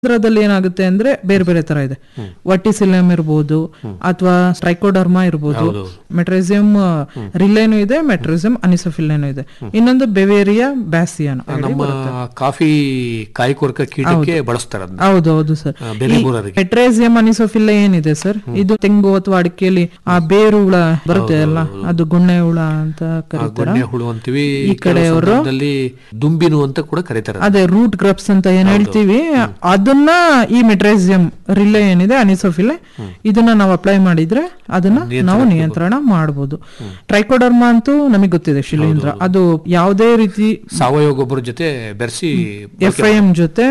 ಶಿಲೀಂಧ್ರದಲ್ಲಿ ಏನಾಗುತ್ತೆ ಅಂದ್ರೆ ಬೇರೆ ಬೇರೆ ತರ ಇದೆ ವರ್ಟಿಸಿಲಮ್ ಇರ್ಬೋದು ಅಥವಾ ಟ್ರೈಕೋಡರ್ಮಾ ಇರ್ಬೋದು ಮೆಟ್ರೆಸಿಯಂ ರಿಲೇನು ಇದೆ ಮೆಟ್ರೆಸಿಯಂ ಅನಿಸೋಫಿಲ್ಲೇನು ಇದೆ ಇನ್ನೊಂದು ಬೆವೇರಿಯಾ ಬ್ಯಾಸಿಯನ್ ನಮ್ಮ ಕಾಫಿ ಕಾಯಿ ಕೊರಕ ಕೀಟಕ್ಕೆ ಬಳಸ್ತಾರೆ ಅದನ್ನ ಹೌದು ಹೌದು ಸರ್ ಆ, ಬೆಲೆ ಮೂರರಿಗೆ ಮೆಟ್ರೇಸಿಯಂ ಅನಿಸೋಫಿಲ್ಲ ಏನಿದೆ ಸರ್ ಇದು ತೆಂಗು ಅಥವಾ ಅಡಿಕೆಯಲ್ಲಿ ಆ ಬೇರು ಹುಳ ಬರುತ್ತೆ ಅಲ್ಲ ಅದು ಗುಣ್ಣೆ ಹುಳ ಅಂತ ಕರೀತಾರ ಗೊಣ್ಣೆ ಹುಳು ಅಂತೀವಿ ಈ ಕಡೆಯವರು ಸಂದರ್ಭದಲ್ಲಿ ದುಂಬಿನು ಅಂತ ಕೂಡ ಕರೀತಾರೆ ಅದೇ ರೂಟ್ ಗ್ರಬ್ಸ್ ಅಂತ ಏನ್ ಹೇಳ್ತೀವಿ ಅದನ್ನ ಈ ಮೆಟ್ರೇಸಿಯಂ ರಿಲೆ ಏನಿದೆ ಅನಿಸೋಫಿಲೆ ಇದನ್ನ ನಾವು ಅಪ್ಲೈ ಮಾಡಿದ್ರೆ ಅದನ್ನ ನಾವು ನಿಯಂತ್ರಣ ಮಾಡಬಹುದು ಟ್ರೈಕೋಡರ್ಮಾ ಅಂತೂ ನಮಗೆ ಗೊತ್ತಿದೆ ಶಿಲೀಂಧ್ರ ಅದು ಯಾವುದೇ ರೀತಿ ಸಾವಯವ ಗೊಬ್ಬರ ಜೊತೆ ಬೆರೆಸಿ ಎಫ್ ಐ ಎಂ ಜೊತೆ